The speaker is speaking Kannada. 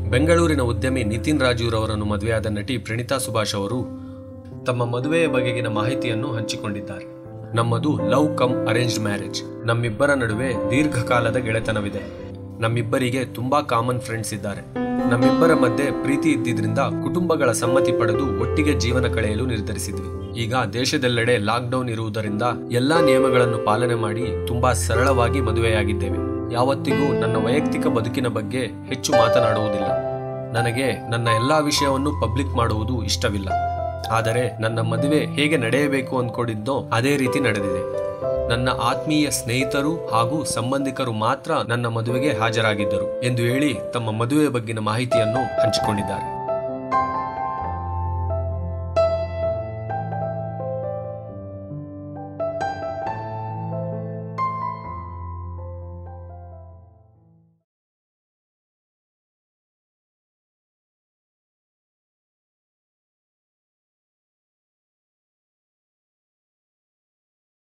ಬೆಂಗಳೂರಿನ ಉದ್ಯಮಿ ನಿತಿನ್ ರಾಜೂರವರನ್ನು ಮದುವೆಯಾದ ನಟಿ ಪ್ರಣೀತಾ ಸುಭಾಷ್ ಅವರು ತಮ್ಮ ಮದುವೆಯ ಬಗೆಗಿನ ಮಾಹಿತಿಯನ್ನು ಹಂಚಿಕೊಂಡಿದ್ದಾರೆ ನಮ್ಮದು ಲವ್ ಕಮ್ ಅರೇಂಜ್ಡ್ ಮ್ಯಾರೇಜ್ ನಮ್ಮಿಬ್ಬರ ನಡುವೆ ದೀರ್ಘಕಾಲದ ಗೆಳೆತನವಿದೆ ನಮ್ಮಿಬ್ಬರಿಗೆ ತುಂಬಾ ಕಾಮನ್ ಫ್ರೆಂಡ್ಸ್ ಇದ್ದಾರೆ ನಮ್ಮಿಬ್ಬರ ಮಧ್ಯೆ ಪ್ರೀತಿ ಇದ್ದಿದ್ರಿಂದ ಕುಟುಂಬಗಳ ಸಮ್ಮತಿ ಪಡೆದು ಒಟ್ಟಿಗೆ ಜೀವನ ಕಳೆಯಲು ನಿರ್ಧರಿಸಿದ್ವಿ ಈಗ ದೇಶದೆಲ್ಲೆಡೆ ಲಾಕ್ಡೌನ್ ಇರುವುದರಿಂದ ಎಲ್ಲಾ ನಿಯಮಗಳನ್ನು ಪಾಲನೆ ಮಾಡಿ ತುಂಬಾ ಸರಳವಾಗಿ ಮದುವೆಯಾಗಿದ್ದೇವೆ ಯಾವತ್ತಿಗೂ ನನ್ನ ವೈಯಕ್ತಿಕ ಬದುಕಿನ ಬಗ್ಗೆ ಹೆಚ್ಚು ಮಾತನಾಡುವುದಿಲ್ಲ ನನಗೆ ನನ್ನ ಎಲ್ಲಾ ವಿಷಯವನ್ನು ಪಬ್ಲಿಕ್ ಮಾಡುವುದು ಇಷ್ಟವಿಲ್ಲ ಆದರೆ ನನ್ನ ಮದುವೆ ಹೇಗೆ ನಡೆಯಬೇಕು ಅಂದ್ಕೊಂಡಿದ್ದೋ ಅದೇ ರೀತಿ ನಡೆದಿದೆ ನನ್ನ ಆತ್ಮೀಯ ಸ್ನೇಹಿತರು ಹಾಗೂ ಸಂಬಂಧಿಕರು ಮಾತ್ರ ನನ್ನ ಮದುವೆಗೆ ಹಾಜರಾಗಿದ್ದರು ಎಂದು ಹೇಳಿ ತಮ್ಮ ಮದುವೆಯ ಬಗ್ಗಿನ ಮಾಹಿತಿಯನ್ನು ಹಂಚಿಕೊಂಡಿದ್ದಾರೆ